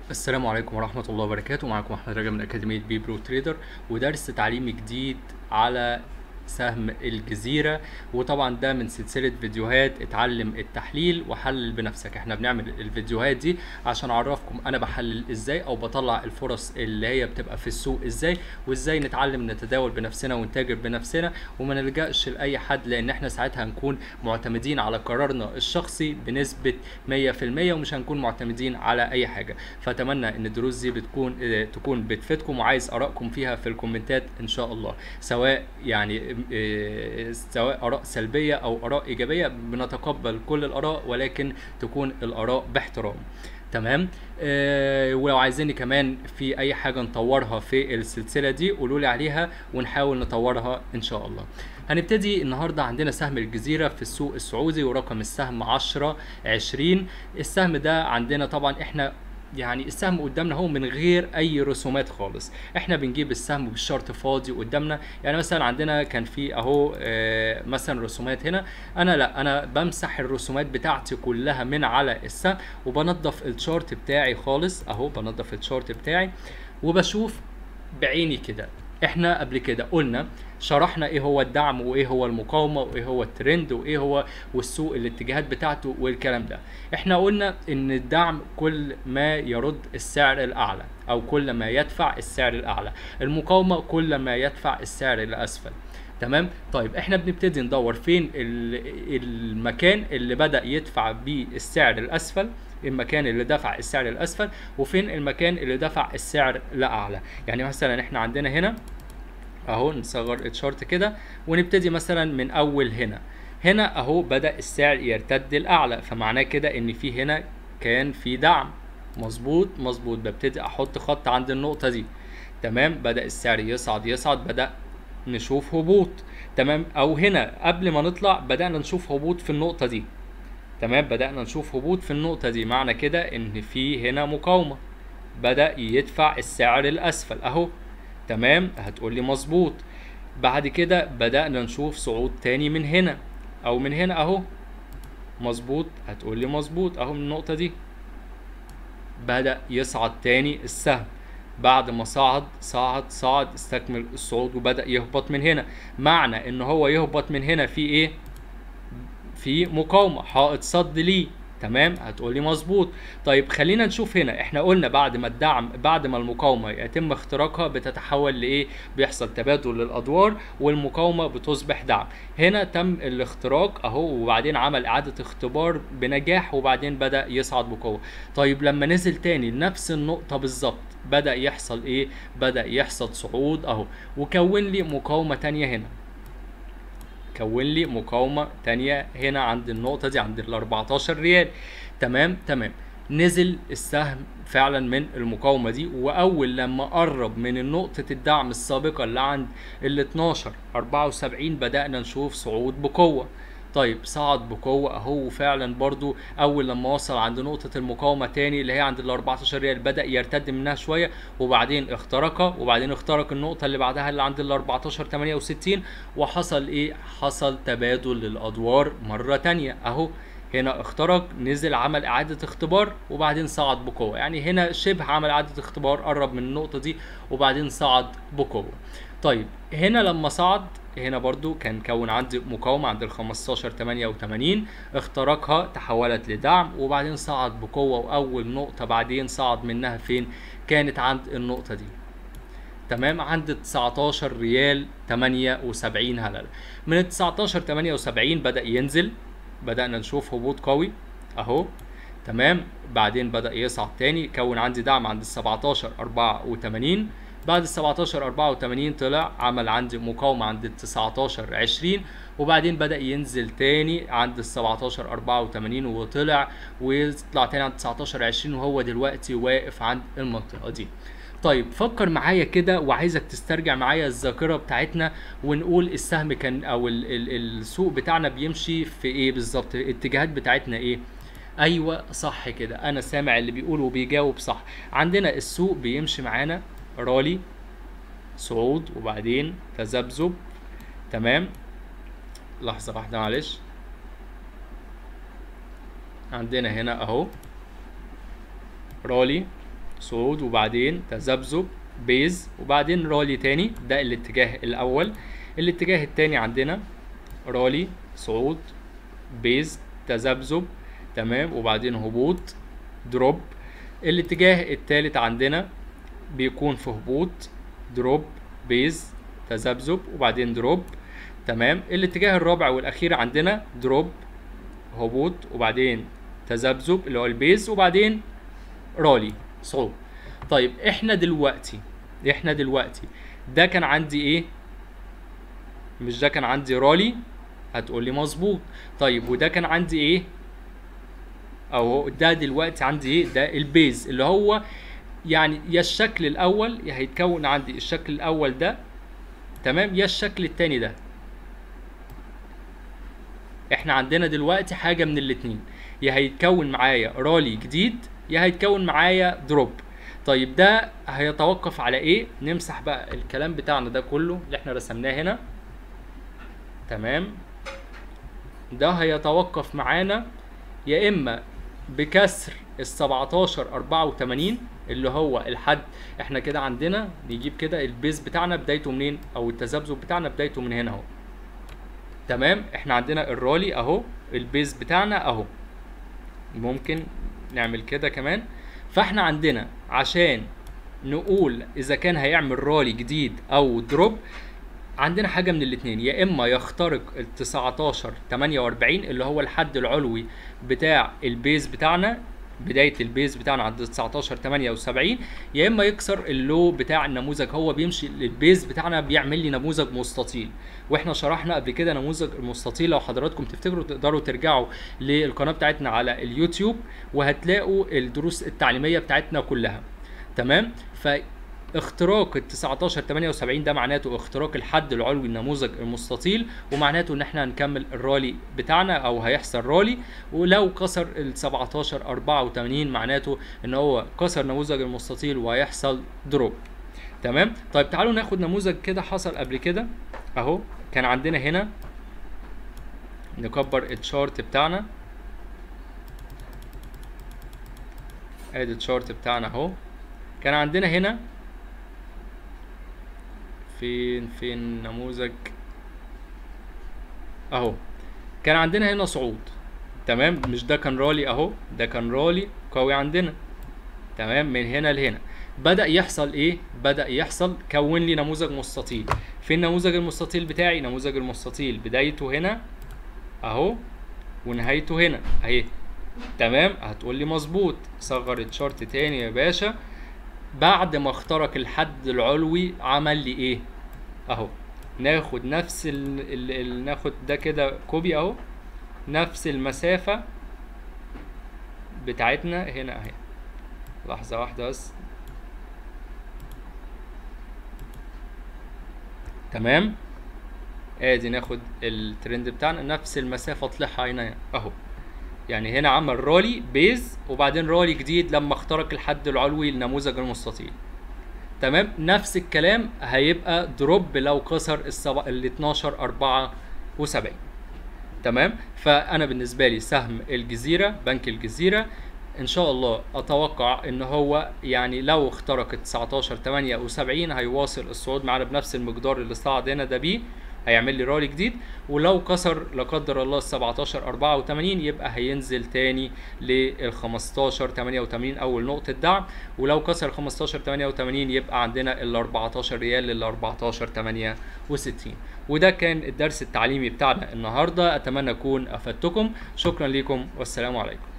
السلام عليكم ورحمة الله وبركاته معكم أحمد رجب من أكاديمية بي برو تريدر ودرس تعليمي جديد على سهم الجزيرة وطبعا ده من سلسلة فيديوهات اتعلم التحليل وحلل بنفسك احنا بنعمل الفيديوهات دي عشان اعرفكم انا بحلل ازاي او بطلع الفرص اللي هي بتبقى في السوق ازاي وازاي نتعلم نتداول بنفسنا ونتاجر بنفسنا وما نلجأش لأي حد لان احنا ساعتها هنكون معتمدين على قرارنا الشخصي بنسبة 100% ومش هنكون معتمدين على اي حاجة فاتمنى ان الدروس دي بتكون اه تكون بتفيدكم وعايز ارائكم فيها في الكومنتات ان شاء الله سواء يعني اه سواء اراء سلبيه او اراء ايجابيه بنتقبل كل الاراء ولكن تكون الاراء باحترام تمام آه ولو عايزيني كمان في اي حاجه نطورها في السلسله دي قولوا لي عليها ونحاول نطورها ان شاء الله هنبتدي النهارده عندنا سهم الجزيره في السوق السعودي ورقم السهم 10 20 السهم ده عندنا طبعا احنا يعني السهم قدامنا هو من غير اي رسومات خالص احنا بنجيب السهم بالشرط فاضي قدامنا يعني مثلا عندنا كان في اهو آه مثلا رسومات هنا انا لا انا بمسح الرسومات بتاعتي كلها من على السهم وبنضف الشارت بتاعي خالص اهو بنضف الشارت بتاعي وبشوف بعيني كده احنا قبل كده قلنا شرحنا ايه هو الدعم وايه هو المقاومه وايه هو الترند وايه هو والسوق الاتجاهات بتاعته والكلام ده احنا قلنا ان الدعم كل ما يرد السعر الاعلى او كل ما يدفع السعر الاعلى المقاومه كل ما يدفع السعر الاسفل تمام طيب احنا بنبتدي ندور فين المكان اللي بدا يدفع بيه السعر الاسفل المكان اللي دفع السعر الاسفل وفين المكان اللي دفع السعر لاعلى يعني مثلا احنا عندنا هنا اهو نصغر الشارت كده ونبتدي مثلا من اول هنا هنا اهو بدا السعر يرتد الاعلى فمعناه كده ان في هنا كان في دعم مظبوط مظبوط ببتدي احط خط عند النقطه دي تمام بدا السعر يصعد يصعد بدا نشوف هبوط تمام او هنا قبل ما نطلع بدانا نشوف هبوط في النقطه دي تمام بدانا نشوف هبوط في النقطه دي معنى كده ان في هنا مقاومه بدا يدفع السعر الاسفل اهو تمام هتقول لي مظبوط بعد كده بدأنا نشوف صعود تاني من هنا او من هنا اهو مظبوط هتقول لي مظبوط اهو من النقطة دي بدأ يصعد تاني السهم بعد ما صعد صعد صعد استكمل الصعود وبدأ يهبط من هنا معنى ان هو يهبط من هنا في ايه في مقاومة حائط صد ليه تمام هتقولي مظبوط طيب خلينا نشوف هنا احنا قلنا بعد ما الدعم بعد ما المقاومه يتم اختراقها بتتحول لايه بيحصل تبادل للادوار والمقاومه بتصبح دعم هنا تم الاختراق اهو وبعدين عمل اعاده اختبار بنجاح وبعدين بدا يصعد بقوه طيب لما نزل تاني لنفس النقطه بالظبط بدا يحصل ايه بدا يحصل صعود اهو وكون لي مقاومه تانية هنا كون لي مقاومة تانية هنا عند النقطة دي عند ال 14 ريال تمام تمام نزل السهم فعلا من المقاومة دي وأول لما قرب من نقطة الدعم السابقة اللي عند ال 12 74 بدأنا نشوف صعود بقوة طيب صعد بقوة اهو فعلا برضو اول لما وصل عند نقطة المقاومة تاني اللي هي عند ال 14 ريال بدأ يرتد منها شوية وبعدين اخترقها وبعدين اخترق النقطة اللي بعدها اللي عند ال 14 68 وحصل ايه حصل تبادل للادوار مرة تانية اهو هنا اخترق نزل عمل اعادة اختبار وبعدين صعد بقوة يعني هنا شبه عمل اعادة اختبار قرب من النقطة دي وبعدين صعد بقوة طيب هنا لما صعد هنا برضو كان كون عندي مقاومة عند ال 15 88 اخترقها تحولت لدعم وبعدين صعد بقوة وأول نقطة بعدين صعد منها فين كانت عند النقطة دي تمام عند 19 ريال 78 هلل من ال 19 78 بدأ ينزل بدأنا نشوف هبوط قوي أهو تمام بعدين بدأ يصعد تاني كون عندي دعم عند ال 17 84 بعد ال 17 84 طلع عمل عندي مقاومة عند ال 19 20 وبعدين بدأ ينزل تاني عند ال 17 84 وطلع ويطلع تاني عند 19 20 وهو دلوقتي واقف عند المنطقة دي. طيب فكر معايا كده وعايزك تسترجع معايا الذاكرة بتاعتنا ونقول السهم كان او ال ال السوق بتاعنا بيمشي في ايه بالظبط الاتجاهات بتاعتنا ايه ايوه صح كده انا سامع اللي بيقول وبيجاوب صح عندنا السوق بيمشي معانا رالي صعود وبعدين تذبذب تمام لحظة واحدة معلش عندنا هنا اهو رالي صعود وبعدين تذبذب بيز وبعدين رالي تاني ده الاتجاه الاول الاتجاه التاني عندنا رالي صعود بيز تذبذب تمام وبعدين هبوط دروب الاتجاه التالت عندنا بيكون في هبوط دروب بيز تذبذب وبعدين دروب تمام الاتجاه الرابع والاخير عندنا دروب هبوط وبعدين تذبذب اللي هو البيز وبعدين رالي صعود طيب احنا دلوقتي احنا دلوقتي ده كان عندي ايه مش ده كان عندي رالي هتقول لي مظبوط طيب وده كان عندي ايه او ده دلوقتي عندي ايه ده البيز اللي هو يعني يا الشكل الاول يا هيتكون عندي الشكل الاول ده تمام يا الشكل التاني ده احنا عندنا دلوقتي حاجه من الاتنين يا هيتكون معايا رالي جديد يا هيتكون معايا دروب طيب ده هيتوقف على ايه نمسح بقى الكلام بتاعنا ده كله اللي احنا رسمناه هنا تمام ده هيتوقف معانا يا اما بكسر ال 17 84 اللي هو الحد احنا كده عندنا نجيب كده البيز بتاعنا بدايته منين او التذبذب بتاعنا بدايته من هنا اهو تمام احنا عندنا الرالي اهو البيز بتاعنا اهو ممكن نعمل كده كمان فاحنا عندنا عشان نقول اذا كان هيعمل رالي جديد او دروب عندنا حاجه من الاثنين يا اما يخترق ال 19 48 اللي هو الحد العلوي بتاع البيز بتاعنا بدايه البيز بتاعنا عند 19 78 يا اما يكسر اللو بتاع النموذج هو بيمشي البيز بتاعنا بيعمل لي نموذج مستطيل واحنا شرحنا قبل كده نموذج المستطيل لو حضراتكم تفتكروا تقدروا ترجعوا للقناه بتاعتنا على اليوتيوب وهتلاقوا الدروس التعليميه بتاعتنا كلها تمام ف اختراق ال 19 78 ده معناته اختراق الحد العلوي النموذج المستطيل ومعناته ان احنا هنكمل الرالي بتاعنا او هيحصل رالي ولو كسر ال 17 84 معناته ان هو كسر نموذج المستطيل وهيحصل دروب تمام طيب تعالوا ناخد نموذج كده حصل قبل كده اهو كان عندنا هنا نكبر التشارت بتاعنا ادي التشارت بتاعنا اهو كان عندنا هنا فين فين نموذج اهو كان عندنا هنا صعود تمام مش ده كان رالي اهو ده كان رالي قوي عندنا تمام من هنا لهنا بدا يحصل ايه بدا يحصل كون لي نموذج مستطيل فين النموذج المستطيل بتاعي نموذج المستطيل بدايته هنا اهو ونهايته هنا اهي تمام هتقول لي مظبوط صغر الشارت تاني يا باشا بعد ما اخترق الحد العلوي عمل لي ايه اهو ناخد نفس ال... ال... ال... ناخد ده كده كوبي اهو نفس المسافة بتاعتنا هنا اهي لحظة واحدة بس تمام ادي ناخد الترند بتاعنا نفس المسافة طلعها هنا اهو يعني هنا عمل رالي بيز وبعدين رالي جديد لما اخترق الحد العلوي للنموذج المستطيل تمام نفس الكلام هيبقى دروب لو كسر السبع... ال 12 74 تمام فانا بالنسبه لي سهم الجزيره بنك الجزيره ان شاء الله اتوقع ان هو يعني لو اخترق 19 78 هيواصل الصعود معانا بنفس المقدار اللي صعد هنا ده بيه هيعمل لي رالي جديد ولو كسر لا قدر الله ال 17 84 يبقى هينزل تاني لل 15 88 اول نقطه دعم ولو كسر 15 88 يبقى عندنا ال 14 ريال لل 14 68 وده كان الدرس التعليمي بتاعنا النهارده اتمنى اكون افدتكم شكرا لكم والسلام عليكم